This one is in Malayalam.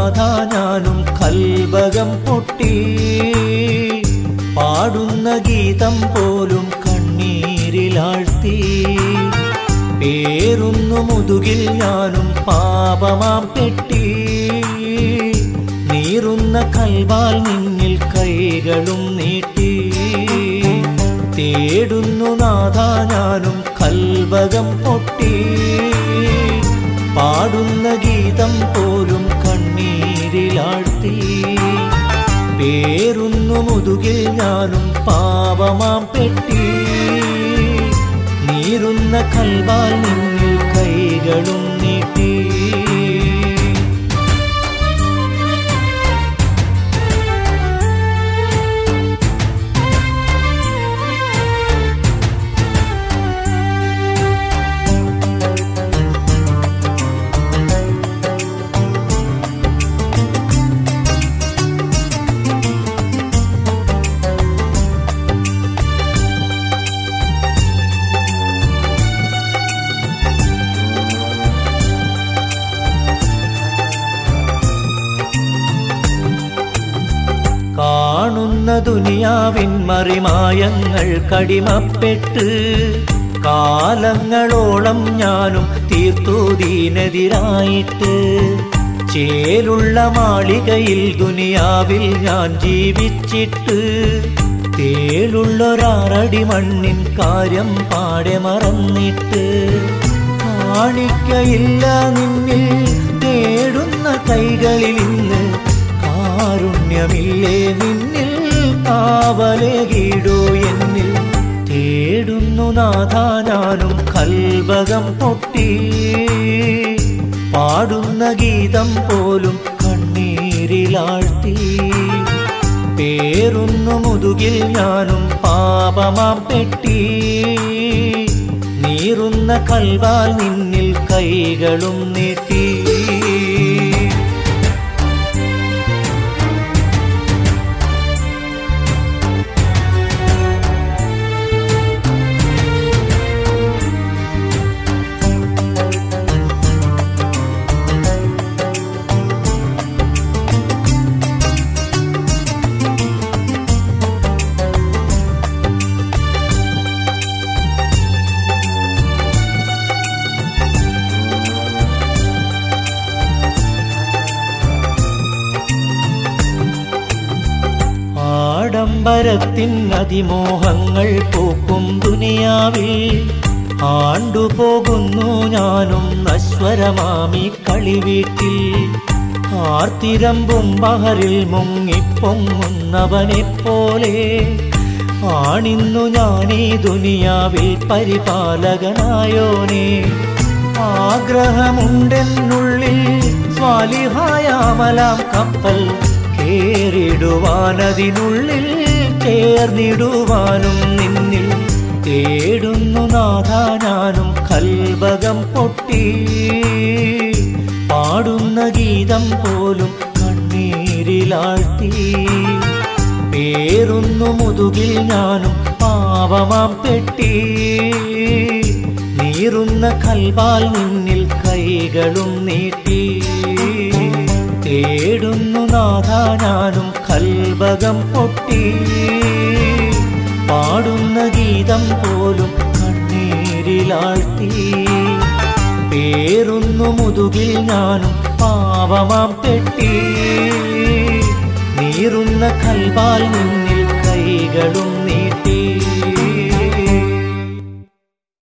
നാഥ ഞാനും കൽബകം പൊട്ടി പാടുന്ന ഗീതം പോലും കണ്ണീരിലാഴ്ത്തി പേരുന്നു മുതുകിൽ ഞാനും പാപമാം പെട്ടി നീറുന്ന കൽവാൽ നിന്നിൽ കൈകളും നീട്ടി തേടുന്നു നാഥ ഞാനും കൽവകം പൊട്ടി പാടുന്ന ഗീതം പോലും കണ്ണീരിലാഴ്ത്തി പേരുന്നു മുതുകിൽ ഞാനും പാപമാം പെട്ടി നീറുന്ന കൽവാൽ നിന്നിൽ കൈകളും നീട്ടി കാണുന്ന ദുനിയാവിൻ മറിമായങ്ങൾ കടിമപ്പെട്ട് കാലങ്ങളോളം ഞാനും തീർത്തു ദീനെതിരായിട്ട് ചേലുള്ള മാളികയിൽ ദുനിയാവിൽ ഞാൻ ജീവിച്ചിട്ട് തേളുള്ളൊരാറടി മണ്ണിൻ കാര്യം പാടെ മറന്നിട്ട് കാണിക്കയില്ല നിന്നിൽ തേടുന്ന കൈകളിൽ ഇന്ന് കാരുണ്യമില്ലേ നിന്നിൽ കാവലേകിടൂ എന്നിൽ തേടുന്നു നാഥ ഞാനും കൽവകം പൊട്ടി പാടുന്ന ഗീതം പോലും കണ്ണീരിലാഴ്ത്തി പേറുന്നു മുതുകിൽ ഞാനും പാപമാം പെട്ടി നീറുന്ന കൽവാൽ നിന്നിൽ കൈകളും നീട്ടി ആഡംബരത്തിൻ അതിമോഹങ്ങൾ പൂക്കും ദുനിയാവിൽ ആണ്ടുപോകുന്നു ഞാനും നശ്വരമാമി കളിവീട്ടിൽ ആർത്തിരമ്പും ബഹറിൽ മുങ്ങിപ്പൊങ്ങുന്നവനെ പോലെ ആണിന്നു ഞാനീ ദുനിയാവിൽ പരിപാലകനായോനെ ആഗ്രഹമുണ്ടെന്നുള്ളിൽ സ്വാലിഹായാമലാം കപ്പൽ കേറിടുവാനതിനുള്ളിൽ ചേർന്നിടുവാനും നിന്നിൽ തേടുന്നു നാഥ ഞാനും കൽവകം പൊട്ടി പാടുന്ന ഗീതം പോലും കണ്ണീരിലാഴ്ത്തി പേറുന്നു മുതുകിൽ ഞാനും പാവമാം പെട്ടി നീറുന്ന കൽവാൽ നിന്നിൽ കൈകളും നീട്ടി തേടുന്നു നാഥ ഞാനും കൽവകം പൊട്ടി പാടുന്ന ഗീതം പോലും കണ്ണീരിലാഴ്ത്തി പേറുന്നു മുതുകിൽ ഞാനും പാവമാം പെട്ടി നീറുന്ന കൽവാൽ നിന്നിൽ കൈകളും നീട്ടി